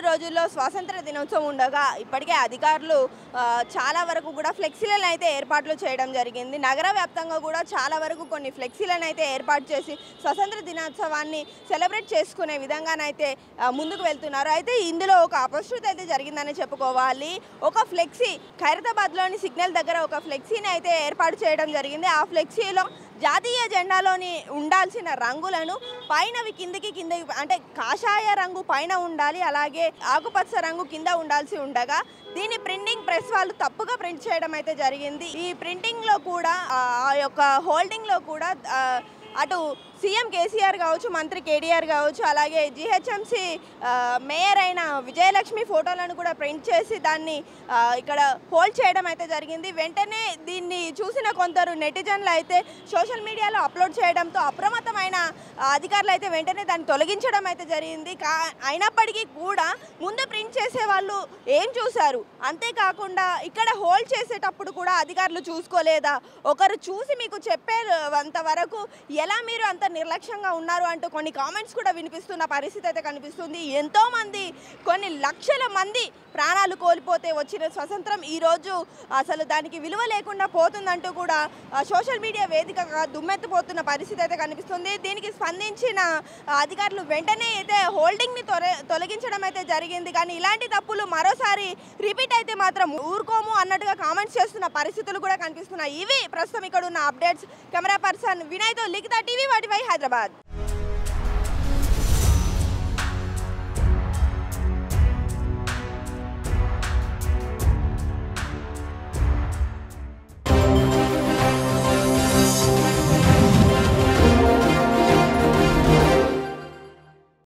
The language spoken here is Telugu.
రోజుల్లో స్వాతంత్ర దినోత్సవం ఉండగా ఇప్పటికే అధికారులు ఆ, చాలా వరకు కూడా ఫ్లెక్సీలను అయితే ఏర్పాట్లు చేయడం జరిగింది నగర వ్యాప్తంగా కూడా చాలా వరకు కొన్ని ఫ్లెక్సీలను అయితే ఏర్పాటు చేసి స్వతంత్ర దినోత్సవాన్ని సెలబ్రేట్ చేసుకునే విధంగానైతే ఆ, ముందుకు వెళ్తున్నారు అయితే ఇందులో ఒక అపశృతి అయితే జరిగిందని చెప్పుకోవాలి ఒక ఫ్లెక్సీ ఖైరతాబాద్లోని సిగ్నల్ దగ్గర ఒక ఫ్లెక్సీని అయితే ఏర్పాటు చేయడం జరిగింది ఆ ఫ్లెక్సీలో జాతీయ జెండాలోని ఉండాల్సిన రంగులను పైనవి కిందికి కిందకి అంటే కాషాయ రంగు పైన ఉండాలి అలాగే ఆకుపచ్చ రంగు కింద ఉండాల్సి ఉండగా దీని ప్రింటింగ్ ప్రెస్ వాళ్ళు తప్పుగా ప్రింట్ చేయడం అయితే జరిగింది ఈ ప్రింటింగ్లో కూడా ఆ ఆ యొక్క హోల్డింగ్లో కూడా ఆ, అటు సీఎం కేసీఆర్ కావచ్చు మంత్రి కేటీఆర్ కావచ్చు అలాగే జిహెచ్ఎంసి మేయర్ అయిన విజయలక్ష్మి ఫోటోలను కూడా ప్రింట్ చేసి దాన్ని ఆ, ఇక్కడ హోల్డ్ చేయడం అయితే జరిగింది వెంటనే దీన్ని చూసిన కొందరు నెటిజన్లు అయితే సోషల్ మీడియాలో అప్లోడ్ చేయడంతో అప్రమత్తమైన ఆ, అధికారులు అయితే వెంటనే దాన్ని తొలగించడం అయితే జరిగింది కా అయినప్పటికీ కూడా ముందు ప్రింట్ చేసే వాళ్ళు ఏం చూశారు అంతేకాకుండా ఇక్కడ హోల్డ్ చేసేటప్పుడు కూడా అధికారులు చూసుకోలేదా ఒకరు చూసి మీకు చెప్పారు అంత వరకు ఎలా మీరు అంత నిర్లక్ష్యంగా ఉన్నారు అంటూ కొన్ని కామెంట్స్ కూడా వినిపిస్తున్న పరిస్థితి అయితే కనిపిస్తుంది ఎంతో మంది కొన్ని లక్షల మంది ప్రాణాలు కోల్పోతే వచ్చిన స్వతంత్రం ఈ రోజు అసలు దానికి విలువ లేకుండా పోతుందంటూ కూడా ఆ, సోషల్ మీడియా వేదికగా దుమ్మెత్తిపోతున్న పరిస్థితి అయితే కనిపిస్తుంది దీనికి స్పందించిన ఆ, అధికారులు వెంటనే అయితే హోల్డింగ్ని తొలె తొలగించడం అయితే జరిగింది కానీ ఇలాంటి తప్పులు మరోసారి రిపీట్ అయితే మాత్రం ఊరుకోము అన్నట్టుగా కామెంట్స్ చేస్తున్న పరిస్థితులు కూడా కనిపిస్తున్నాయి ఇవి ప్రస్తుతం ఇక్కడ ఉన్న అప్డేట్స్ కెమెరా పర్సన్ వినయ్తో లిఖిత టీవీ వాటిపై హైదరాబాద్